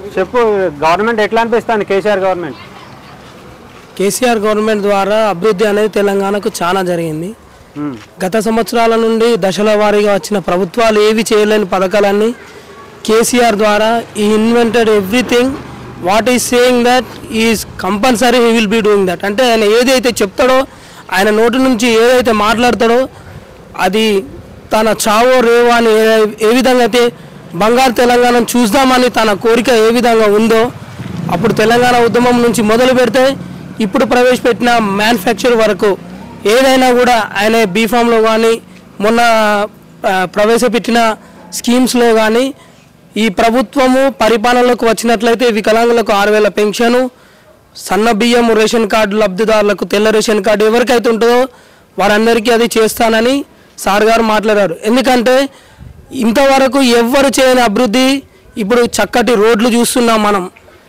చెప్పు గవర్నమెంట్ ఎట్లా అనిపిస్తుంది కేసీఆర్ గవర్నమెంట్ కేసీఆర్ గవర్నమెంట్ ద్వారా అభివృద్ధి అనేది తెలంగాణకు చాలా జరిగింది ఉమ్, గత సంవత్సరాల నుండి దశల వారీగా వచ్చిన ప్రభుత్వాలు ఏవి చేయలేని పథకాలన్నీ కేసీఆర్ ద్వారా ఈ invented everything what is saying that is compulsory he will be doing that అంటే ఆయన ఏదైతే చెప్తాడో ఆయన నోటి నుంచి ఏదైతే మాట్లాడతాడో అది తన చావో రేవో అని ఏ ఏ విధంగా అయితే బంగారు తెలంగాణను చూద్దామని తన కోరిక ఏ విధంగా ఉందో అప్పుడు తెలంగాణ ఉద్యమం నుంచి మొదలు పెడితే ఇప్పుడు ప్రవేశపెట్టిన మ్యానుఫ్యాక్చర్ వరకు ఏదైనా కూడా ఆయన బీఫామ్లో కానీ మొన్న ఆ, ప్రవేశపెట్టిన స్కీమ్స్లో కానీ ఈ ప్రభుత్వము పరిపాలనలోకి వచ్చినట్లయితే వికలాంగులకు ఆరు వేల పెన్షను సన్న బియ్యం రేషన్ కార్డు లబ్ధిదారులకు తెల్ల రేషన్ కార్డు ఎవరికైతే ఉంటుందో వారందరికీ అది చేస్తానని సార్ గారు మాట్లాడారు ఎందుకంటే ఇంతవరకు ఎవ్వరు చేయని అభివృద్ధి ఇప్పుడు చక్కటి రోడ్లు చూస్తున్నాం మనం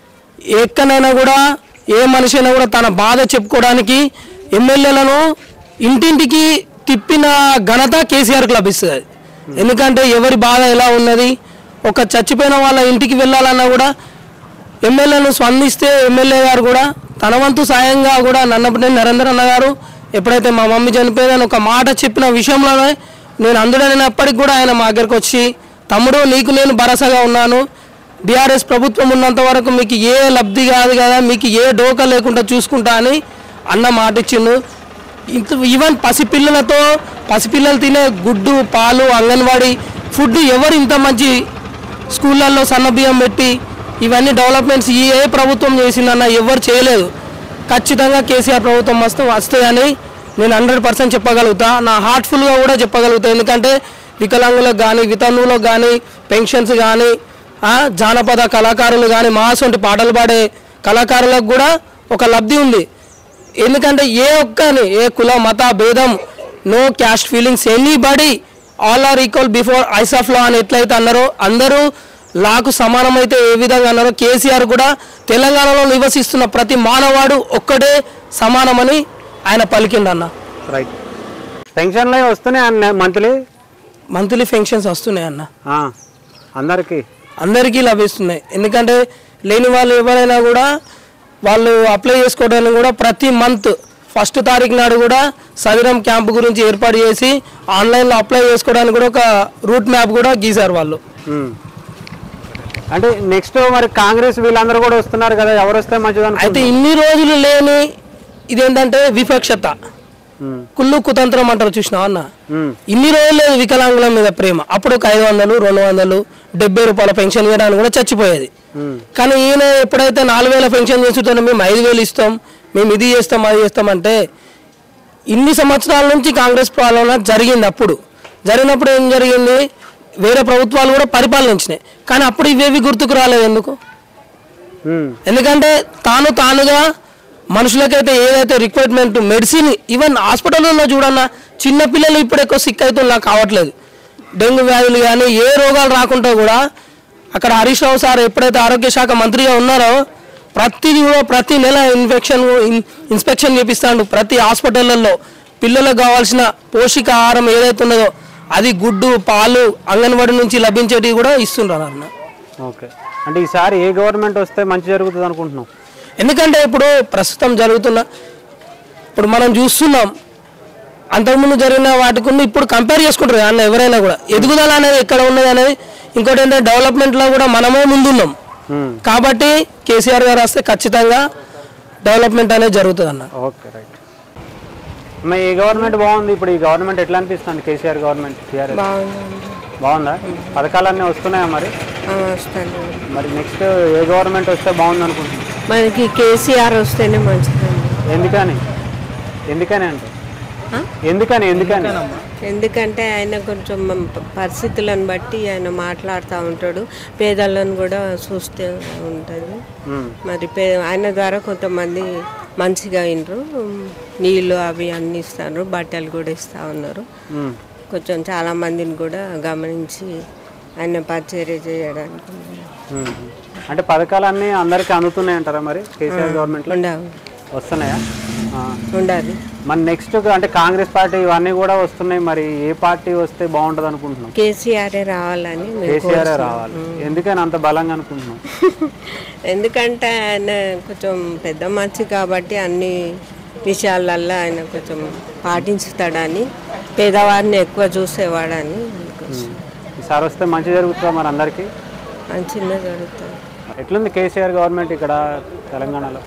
ఎక్కడైనా కూడా ఏ మనిషి అయినా కూడా తన బాధ చెప్పుకోవడానికి ఎమ్మెల్యేలను ఇంటింటికి తిప్పిన ఘనత కేసీఆర్కి లభిస్తుంది ఎందుకంటే ఎవరి బాధ ఎలా ఉన్నది ఒక చచ్చిపోయిన వాళ్ళ ఇంటికి వెళ్ళాలన్నా కూడా ఎమ్మెల్యేను స్పందిస్తే ఎమ్మెల్యే గారు కూడా తన వంతు సాయంగా కూడా నన్నపనేని నరేందర్ అన్న గారు ఎప్పుడైతే మా మమ్మీ చనిపోయిందని ఒక మాట చెప్పిన విషయంలోనే నేను అందుడనప్పటికి కూడా ఆయన మా దగ్గరకు వచ్చి తమ్ముడు నీకు నేను భరోసాగా ఉన్నాను బీఆర్ఎస్ ప్రభుత్వం ఉన్నంత వరకు మీకు ఏ లబ్ధి కాదు కదా మీకు ఏ డోకా లేకుండా చూసుకుంటా అని అన్న మాట ఇచ్చిండు ఇంత ఈవెన్ పసిపిల్లలతో పసిపిల్లలు తినే గుడ్డు పాలు అంగన్వాడీ ఫుడ్ ఎవరు ఇంత మంచి స్కూళ్ళల్లో సన్నబియ్యం పెట్టి ఇవన్నీ డెవలప్మెంట్స్ ఈ ఏ ప్రభుత్వం చేసిందన్న ఎవరు చేయలేదు ఖచ్చితంగా కేసీఆర్ ప్రభుత్వం వస్తే వస్తాయని నేను హండ్రెడ్ పర్సెంట్ చెప్పగలుగుతా నా హార్ట్ఫుల్గా కూడా చెప్పగలుగుతా ఎందుకంటే వికలాంగులకు కానీ వితంతువులకు కానీ పెన్షన్స్ కానీ ఆ, జానపద కళాకారులు కానీ మాసొంటి పాటలు పాడే కళాకారులకు కూడా ఒక లబ్ధి ఉంది ఎందుకంటే ఏ ఒక్కని ఏ కుల మత భేదం no caste feelings anybody all are equal before eyes of law అని ఎట్లయితే అన్నారో అందరూ లాకు సమానమైతే ఏ విధంగా అన్నారో కేసీఆర్ కూడా తెలంగాణలో నివసిస్తున్న ప్రతి మానవాడు ఒక్కడే సమానమని ఆయన పలికిండన్న రైట్ పెన్షన్లు అవి వస్తున్నాయి అన్న మంత్లీ మంత్లీ పెన్షన్స్ వస్తున్నాయి అన్న అందరికీ అందరికీ లభిస్తున్నాయి ఎందుకంటే లేని వాళ్ళు ఎవరైనా కూడా వాళ్ళు అప్లై చేసుకోవడానికి కూడా ప్రతి మంత్ ఫస్ట్ తారీఖు నాడు కూడా సదిరం క్యాంప్ గురించి ఏర్పాటు చేసి ఆన్లైన్లో అప్లై చేసుకోవడానికి కూడా ఒక రూట్ మ్యాప్ కూడా గీశారు వాళ్ళు ఉమ్. అంటే నెక్స్ట్ మరి కాంగ్రెస్ వీళ్ళందరూ కూడా వస్తున్నారు కదా ఎవరు వస్తే మంచిది అయితే ఇన్ని రోజులు లేని ఇదేంటంటే వివక్షత కుళ్ళు కుతంత్రం అంటారు చూసినావా అన్న ఇన్ని రోజులు లేదు వికలాంగుల మీద ప్రేమ అప్పుడు ఒక ఐదు వందలు రెండు వందలు డెబ్బై రూపాయల పెన్షన్ ఇవ్వడానికి కూడా చచ్చిపోయేది కానీ ఈయన ఎప్పుడైతే నాలుగు వేల పెన్షన్ చేస్తుంటానో మేము ఐదు వేలు ఇస్తాం మేము ఇది చేస్తాం అది చేస్తాం అంటే ఇన్ని సంవత్సరాల నుంచి కాంగ్రెస్ పాలన జరిగింది అప్పుడు జరిగినప్పుడు ఏం జరిగింది వేరే ప్రభుత్వాలు కూడా పరిపాలించినాయి కానీ అప్పుడు ఇవేవి గుర్తుకు రాలేదు ఎందుకు ఎందుకంటే తాను తానుగా మనుషులకైతే ఏదైతే రిక్వైర్మెంట్ మెడిసిన్ ఈవెన్ హాస్పిటల్లో చూడన్నా చిన్న పిల్లలు ఇప్పుడు ఎక్కువ సిక్ అవుతుంది నాకు కావట్లేదు డెంగ్యూ వ్యాధులు కానీ ఏ రోగాలు రాకుండా కూడా అక్కడ హరీష్ రావు సార్ ఎప్పుడైతే ఆరోగ్య శాఖ మంత్రిగా ఉన్నారో ప్రతిదీ కూడా ప్రతి నెల ఇన్ఫెక్షన్ ఇన్- ఇన్స్పెక్షన్ చేపిస్తాడు ప్రతి హాస్పిటళ్ళల్లో పిల్లలకు కావాల్సిన పోషకాహారం ఏదైతే ఉన్నదో అది గుడ్డు పాలు అంగన్వాడి నుంచి లభించేటివి కూడా ఇస్తుంటారు అన్న ఓకే అంటే ఈసారి ఏ గవర్నమెంట్ వస్తే మంచి జరుగుతుంది అనుకుంటున్నాం ఎందుకంటే ఇప్పుడు ప్రస్తుతం జరుగుతున్న ఇప్పుడు మనం చూస్తున్నాం అంతకుముందు జరిగిన వాటికి ఇప్పుడు కంపేర్ చేసుకుంటారు అన్న ఎవరైనా కూడా ఎదుగుదల అనేది ఎక్కడ ఉన్నది అనేది ఇంకోటి ఏంటంటే డెవలప్మెంట్లో కూడా మనమే ముందున్నాం కాబట్టి కేసీఆర్ గారు వస్తే ఖచ్చితంగా డెవలప్మెంట్ అనేది జరుగుతుంది అన్న ఓకే రైట్ అమ్మ ఈ గవర్నమెంట్ బాగుంది ఇప్పుడు ఈ గవర్నమెంట్ ఎట్లా అనిపిస్తుంది కేసీఆర్ గవర్నమెంట్ టీఆర్ఎస్ బాగుందండి బాగుందా పథకాలన్నీ వస్తున్నాయా మరి ఆ, వస్తాను మరి నెక్స్ట్ ఏ గవర్నమెంట్ వస్తే బాగుంది అనుకుంటున్నాం మనకి కేసీఆర్ వస్తేనే మంచిదండి ఎందుకని ఎందుకని అంటే ఎందుకని ఎందుకని ఎందుకంటే ఆయన కొంచెం మన ప- పరిస్థితులను బట్టి ఆయన మాట్లాడుతూ ఉంటాడు పేదలను కూడా చూస్తే ఉంటుంది మ్మ్. మరి పే ఆయన ద్వారా కొంతమంది మంచిగా అయినరు నీళ్ళు అవి అన్ని ఇస్తారు బట్టలు కూడా ఇస్తూ ఉన్నారు మ్మ్. కొంచెం చాలా మందిని కూడా గమనించి ఆయన పరిచర్య చేయడానికి మ్మ్. అంటే పథకాలన్నీ అందరికీ అందుతున్నాయి అంటారా మరి కేసీఆర్ గవర్నమెంట్లో ఉండవు వస్తున్నాయా ఆ. ఉండాలి మరి నెక్స్ట్ అంటే కాంగ్రెస్ పార్టీ ఇవన్నీ కూడా వస్తున్నాయి మరి ఏ పార్టీ వస్తే బాగుంటుంది అనుకుంటున్నాం కేసీఆరే రావాలని మేము కేసీఆర్ రావాలి ఎందుకని అంత బలంగా అనుకుంటున్నాం ఎందుకంటే ఆయన కొంచెం పెద్ద మనిషి కాబట్టి అన్ని విషయాలల్లో ఆయన కొంచెం పాటించుతాడని పేదవారిని ఎక్కువ చూసేవాడని అనుకోవచ్చు. ఈసారి వస్తే మంచి జరుగుతుందా మరి అందరికీ మంచిగా జరుగుతుంది ఎట్లుంది కేసీఆర్ గవర్నమెంట్ ఇక్కడ తెలంగాణలో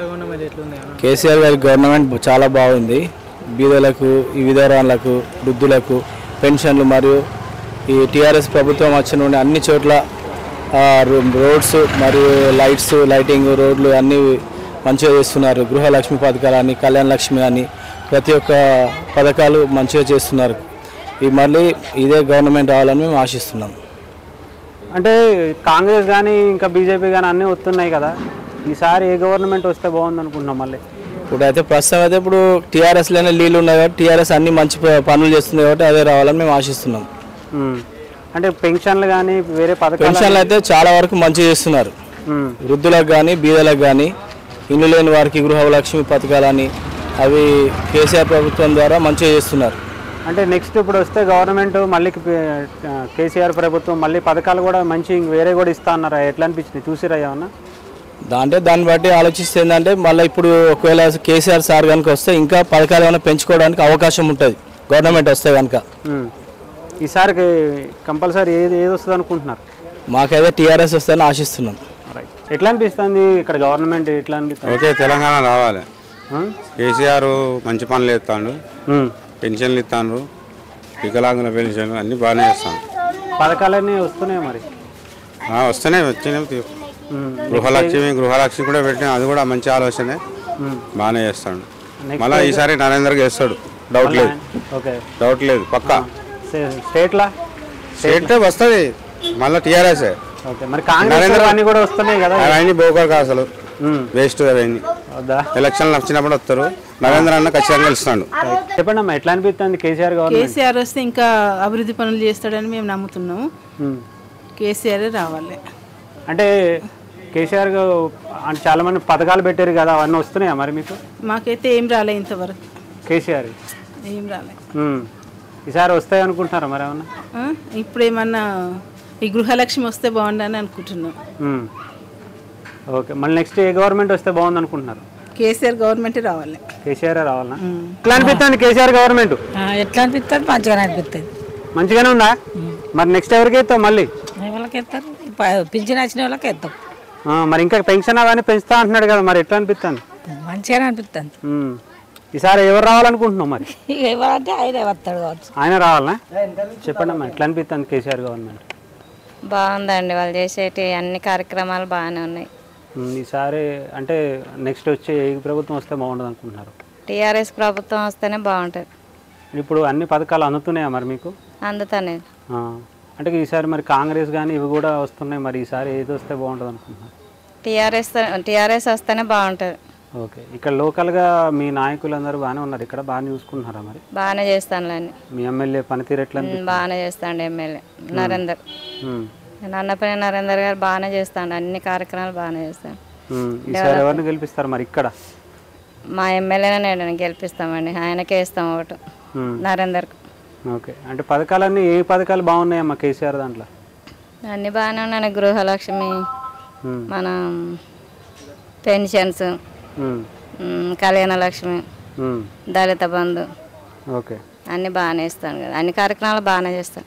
కేసీఆర్ గారి గవర్నమెంట్ చాలా బాగుంది బీదలకు ఈ విధవరాలకు వృద్ధులకు పెన్షన్లు మరియు ఈ టీఆర్ఎస్ ప్రభుత్వం వచ్చిన నుండి అన్ని చోట్ల ఆ, రో- రోడ్స్ మరియు లైట్స్ లైటింగ్ రోడ్లు అన్నీ మంచిగా చేస్తున్నారు గృహలక్ష్మి పథకాలు అని కళ్యాణ లక్ష్మి అని ప్రతి ఒక్క పథకాలు మంచిగా చేస్తున్నారు ఈ మళ్ళీ ఇదే గవర్నమెంట్ రావాలని మేము ఆశిస్తున్నాం అంటే కాంగ్రెస్ కానీ ఇంకా బీజేపీ కానీ అన్నీ వస్తున్నాయి కదా ఈసారి ఏ గవర్నమెంట్ వస్తే బాగుంది అనుకుంటున్నాం మళ్ళీ ఇప్పుడు అయితే ప్రస్తుతం అయితే ఇప్పుడు టీఆర్ఎస్లోనే నీళ్ళు ఉన్నాయి కాబట్టి టీఆర్ఎస్ అన్ని మంచి ప- పనులు చేస్తుంది కాబట్టి అదే రావాలని మేము ఆశిస్తున్నాం ఉమ్. అంటే పెన్షన్లు కానీ వేరే పథకాలు పెన్షన్లు అయితే చాలా వరకు మంచిగా చేస్తున్నారు ఉమ్. వృద్ధులకు కానీ బీదలకు కానీ ఇల్లు లేని వారికి గృహలక్ష్మి పథకాలని అవి కేసీఆర్ ప్రభుత్వం ద్వారా మంచిగా చేస్తున్నారు అంటే నెక్స్ట్ ఇప్పుడు వస్తే గవర్నమెంట్ మళ్ళీ కేసీఆర్ ప్రభుత్వం మళ్ళీ పథకాలు కూడా మంచి ఇంక వేరే కూడా ఇస్తా అన్నారా ఎట్లా అనిపించింది చూసిరా ఏమన్నా దాంట్లో దాన్ని బట్టి ఆలోచిస్తే ఏంటంటే మళ్ళీ ఇప్పుడు ఒకవేళ కేసీఆర్ సార్ కనుక వస్తే ఇంకా పథకాలు ఏమైనా పెంచుకోవడానికి అవకాశం ఉంటుంది గవర్నమెంట్ వస్తే కనుక ఉమ్. ఈసారికి కంపల్సరీ ఏది ఏది వస్తుంది అనుకుంటున్నారు మాకైతే టీఆర్ఎస్ వస్తుందని ఆశిస్తున్నాం రైట్ ఎట్లా అనిపిస్తుంది ఇక్కడ గవర్నమెంట్ ఎట్లా అనిపిస్తుంది ఓకే తెలంగాణ రావాలి ఉమ్? కేసీఆర్ మంచి పనులు చేస్తాడు ఉమ్. పెన్షన్లు ఇస్తాడు వికలాంగుల పెన్షన్ అన్నీ బాగానే చేస్తాను పథకాలన్నీ వస్తున్నాయి మరి వస్తున్నాయి వచ్చినాయి తీ- ఉమ్. గృహలక్ష్మి గృహలక్ష్మి కూడా పెట్టిన అది కూడా మంచి ఆలోచనే ఉమ్. బాగానే చేస్తాడు Next మళ్ళీ ఈసారి నరేంద్ర చేస్తాడు డౌట్ లేదు ఓకే డౌట్ లేదు పక్కా స్టే- స్టేట్లా స్టేట్ వస్తుంది మళ్ళీ టీఆర్ఎస్ ఓకే మరి కాంగ్రెస్ అన్నీ కూడా వస్తున్నాయి కదా అవన్నీ బోకర్ అసలు ఉమ్. వేస్ట్ అవన్నీ వద్దా ఎలక్షన్లు వచ్చినప్పుడు వస్తారు నరేంద్ర అన్న ఖచ్చితంగా గెలుస్తాడు చెప్పండి అమ్మా ఎట్లా అనిపిస్తుంది కేసీఆర్ గవర్నమెంట్ కేసీఆర్ వస్తే ఇంకా అభివృద్ధి పనులు చేస్తాడని మేము నమ్ముతున్నాము ఉమ్. కేసీఆర్ రావాలి అంటే కేసీఆర్ గా- అంటే చాలా మంది పథకాలు పెట్టారు కదా అవన్నీ వస్తున్నాయా మరి మీకు మాకైతే ఏం రాలే ఇంతవరకు కేసీఆర్ ఏం రాలే ఉమ్. ఈసారి వస్తాయి అనుకుంటున్నారా మరి ఏమన్నా ఆ? ఇప్పుడు ఏమన్నా ఈ గృహలక్ష్మి వస్తే బాగుండని అనుకుంటున్నాం ఉమ్. ఓకే మళ్ళీ నెక్స్ట్ ఏ గవర్నమెంట్ వస్తే బాగుంది అనుకుంటున్నారు కేసీఆర్ గవర్నమెంట్ రావాలి కేసీఆర్ రావాలనా ఎట్లా అనిపిస్తుంది కేసీఆర్ గవర్నమెంట్ ఎట్లా అనిపిస్తుంది మంచిగానే అనిపిస్తుంది మంచిగానే ఉందా మరి నెక్స్ట్ ఎవరికి ఇస్తాం మళ్ళీ ఎవరికి ఎత్తారు ప- పింఛన్ వచ్చిన వాళ్ళకి ఎత్తాం ఆ, మరి ఇంకా పెన్షన్ అవన్నీ పెంచుతా అంటున్నాడు కదా మరి ఎట్లా అనిపిస్తుంది మంచిగానే అనిపిస్తుంది ఉమ్. ఈసారి ఎవరు రావాలనుకుంటున్నాం మరి ఇక ఎవరంటే ఆయనే వస్తాడు కావచ్చు ఆయన రావాలనా చెప్పండి అమ్మా ఎట్లా అనిపిస్తుంది కేసీఆర్ గవర్నమెంట్ బాగుందండి వాళ్ళు చేసేటి అన్ని కార్యక్రమాలు బాగానే ఉన్నాయి ఉమ్, ఈసారి అంటే నెక్స్ట్ వచ్చే ఏ ప్రభుత్వం వస్తే బాగుంటుంది అనుకుంటున్నారు టీఆర్ఎస్ ప్రభుత్వం వస్తేనే బాగుంటుంది ఇప్పుడు అన్ని పథకాలు అందుతున్నాయా మరి మీకు అందుతానే ఆ, అంటే ఈసారి మరి కాంగ్రెస్ కానీ ఇవి కూడా వస్తున్నాయి మరి ఈసారి ఏది వస్తే బాగుంటుంది అనుకుంటున్నారు టీఆర్ఎస్ టీఆర్ఎస్ వస్తేనే బాగుంటుంది ఓకే ఇక్కడ లోకల్గా మీ నాయకులందరూ బాగానే ఉన్నారు ఇక్కడ బాగానే చూసుకుంటున్నారా మరి బాగానే చేస్తానులే అన్ని మీ ఎమ్మెల్యే పనితీరు ఎట్లా ఉమ్, అనిపిస్తుంది? బాగానే చేస్తాండు ఎమ్మెల్యే నరేందర్ ఉమ్, నన్నపల్లి నరేందర్ గారు బాగానే చేస్తాండు అన్ని కార్యక్రమాలు బాగానే చేస్తాను ఉమ్, ఈసారి ఎవరిని గెలిపిస్తారు మరి ఇక్కడ మా ఎమ్మెల్యేనే నేను గెలిపిస్తామండి ఆయనకే ఇస్తాం ఓటు ఉమ్, నరేందర్కు ఓకే అంటే పథకాలన్నీ ఏ పథకాలు బాగున్నాయమ్మా కేసీఆర్ దాంట్లో అన్నీ బాగానే ఉన్నాయి గృహలక్ష్మి ఉమ్, మన పెన్షన్స్ ఉమ్, ఉమ్, కళ్యాణ లక్ష్మి ఉమ్, దళిత బంధు ఓకే అన్నీ బాగానే ఇస్తాను కదా అన్ని కార్యక్రమాలు బాగానే చేస్తాను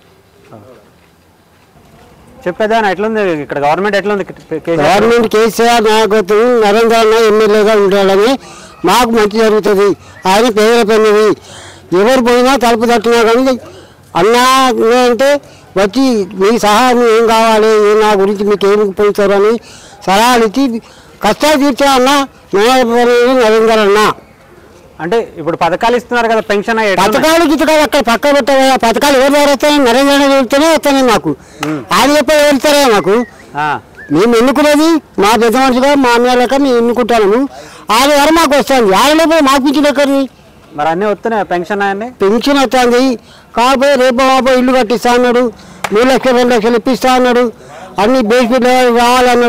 చెప్పేదా ఎట్లుంది ఇక్కడ గవర్నమెంట్ ఎట్లుంది కేసీఆర్ గవర్నమెంట్ కేసీఆర్ నాయకత్వం నరేంద్ర అన్న ఎమ్మెల్యేగా ఉండాలని మాకు మంచి జరుగుతుంది ఆయన పేదల పెన్నది ఎవరు పోయినా తలుపు తట్టినా కానీ అన్నా అంటే వచ్చి మీ సహాయం ఏం కావాలి ఏ నా గురించి మీకు ఏమి పోయిస్తారు అని సలహాలు ఇచ్చి కష్టాలు తీర్చా అన్న నరేంద్ర అన్న అంటే ఇప్పుడు పథకాలు ఇస్తున్నారు కదా పెన్షన్ అయ్యి ఎట్లున్నాయి? పథకాలు గితకాలు అక్కడ పక్క పెట్టవా పథకాలు ఎవరు ఎవరు వస్తాయి నరేంద్ర వెళ్తేనే వస్తాయి మాకు ఆయన చెప్పే వెళ్తారే మాకు ఆ, మేము ఎన్నుకునేది మా పెద్ద మనుషులుగా మా అన్నయ్యలక మేము ఎన్నుకుంటాము ఆయన వరకు మాకు వస్తుంది ఆయన పోయి మాకు పింఛన్ ఎక్కడిది మరి అన్నీ వస్తున్నాయి పెన్షన్ అవన్నీ పెన్షన్ వస్తుంది కాకపోతే రేపు మాపో ఇల్లు కట్టిస్తా అన్నాడు మూడు లక్షలు రెండు లక్షలు ఇప్పిస్తా అన్నాడు అన్ని బేస్మెంట్ రావాలన్నాడు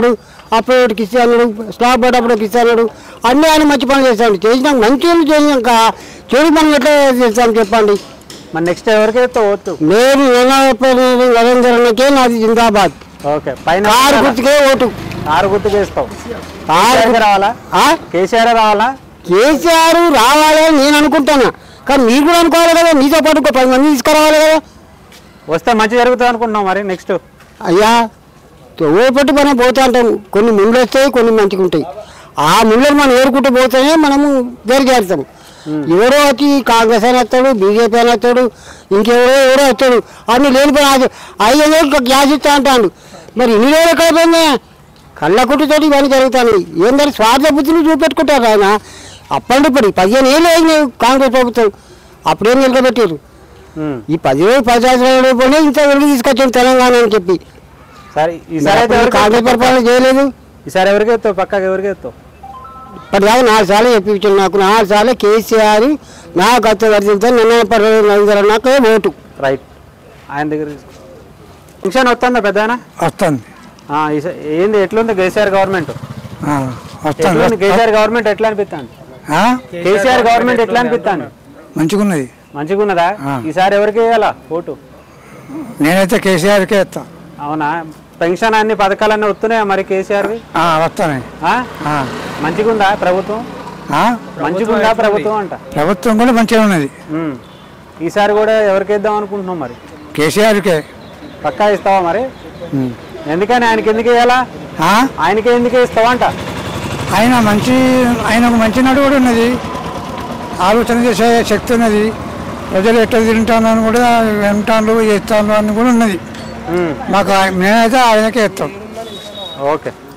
అప్పుడు ఒకటికి ఇస్తే అన్నాడు స్లాబ్ పడ్డప్పుడు ఒకటి ఇస్తే అన్నాడు అన్నీ ఆయన మంచి పనులు చేస్తాడు చేసినాక మంచి పనులు చేసినాక చెడు పనులు ఎట్లా చేస్తాం చెప్పండి మరి నెక్స్ట్ ఎవరికైతే ఓటు నేను ఎలా చెప్పాను నరేంద్ర అన్నకే నాది జిందాబాద్ ఓకే పైన కారు గుర్తుకే ఓటు కారు గుర్తు చేస్తావు కారు కేసీఆర్ రావాలా ఆ? కేసీఆర్ రావాలా కేసీఆర్ రావాలని నేను అనుకుంటాను కానీ మీరు కూడా అనుకోవాలి కదా మీతో పాటు ఒక పది మంది తీసుకురావాలి కదా వస్తే మంచి జరుగుతుంది అనుకుంటున్నాం మరి నెక్స్ట్ అయ్యా ఓపెట్టు మనం పోతా అంటాం కొన్ని ముళ్ళు వస్తాయి కొన్ని మంచిగా ఉంటాయి ఆ ముళ్ళని మనం ఏరుకుంటూ పోతేనే మనము జరిగేస్తాం ఎవరో వచ్చి కాంగ్రెస్ అని వస్తాడు బీజేపీ అని వస్తాడు ఇంకెవరో ఎవరో వస్తాడు అన్ని లేనిపోయిన ఆశ- ఐదు వందలు గ్యాస్ ఇస్తా అంటాడు మరి ఇన్ని రోజులు ఎక్కడ పోయిందా కళ్ళ కుట్టుతోటి ఇవన్నీ జరుగుతాయి ఏంటంటే స్వార్థ బుద్ధులు చూపెట్టుకుంటారు ఆయన అప్పటి ఇప్పుడు పదిహేను ఏళ్ళు అయినాయి కాంగ్రెస్ ప్రభుత్వం అప్పుడేం నిలబెట్టారు ఈ పదివేలు పది సంవత్సరాల రూపాయలు ఇంత వెలుగు తీసుకొచ్చాం తెలంగాణ అని చెప్పి సరే ఈసారి అయితే అప్పుడు ఎవరికి కాంగ్రెస్ పరిపాలన చేయలేదు ఈసారి ఎవరికి ఎత్తావు పక్కకి ఎవరికి ఎత్తావు ఇప్పటిదాకా నాలుగు సార్లు చెప్పించాను నాకు నాలుగు సార్లు కేసీఆర్ నా గత వర్తించాను నిన్న పర్వాలేదు నాకు ఓటు రైట్ ఆయన దగ్గర ఫంక్షన్ వస్తుందా పెద్దాయన వస్తుంది ఆ, ఈస- ఏంది ఎట్లుంది కేసీఆర్ గవర్నమెంట్ ఆ, వస్తుంది ఎట్లుంది కేసీఆర్ గవర్నమెంట్ ఎట్లా అనిపిస్తాను ఆ? కేసీఆర్ గవర్నమెంట్ ఎట్లా అనిపిస్తాను మంచిగున్నది మంచిగా ఉన్నదా ఆ. ఈసారి ఎవరికి వేయాలా ఓటు నేనైతే కేసీఆర్కే ఇస్తా అవునా పెన్షన్ అన్ని పథకాలన్నీ వస్తున్నాయా మరి కేసీఆర్వి ఆ, వస్తానే ఆ? ఆ. మంచిగా ఉందా ప్రభుత్వం ఆ? మంచిగా ఉందా ప్రభుత్వం అంట ప్రభుత్వం కూడా మంచిగా ఉన్నది ఉమ్. ఈసారి కూడా ఎవరికి వేద్దాం అనుకుంటున్నాం మరి కేసీఆర్కే పక్కా ఇస్తావా మరి ఉమ్. ఎందుకని ఆయనకి ఎందుకు వేయాలా ఆ? ఆయనకి ఎందుకు ఇస్తావంట ఆయన మంచి ఆయనకు మంచి నడు కూడా ఉన్నది ఆలోచన చేసే శక్తి ఉన్నది ప్రజలు ఎట్లా తింటాను కూడా వింటాను చేస్తాను అని కూడా ఉన్నది మాకు ఆయ- నేనైతే ఆయనకే ఇస్తాం ఓకే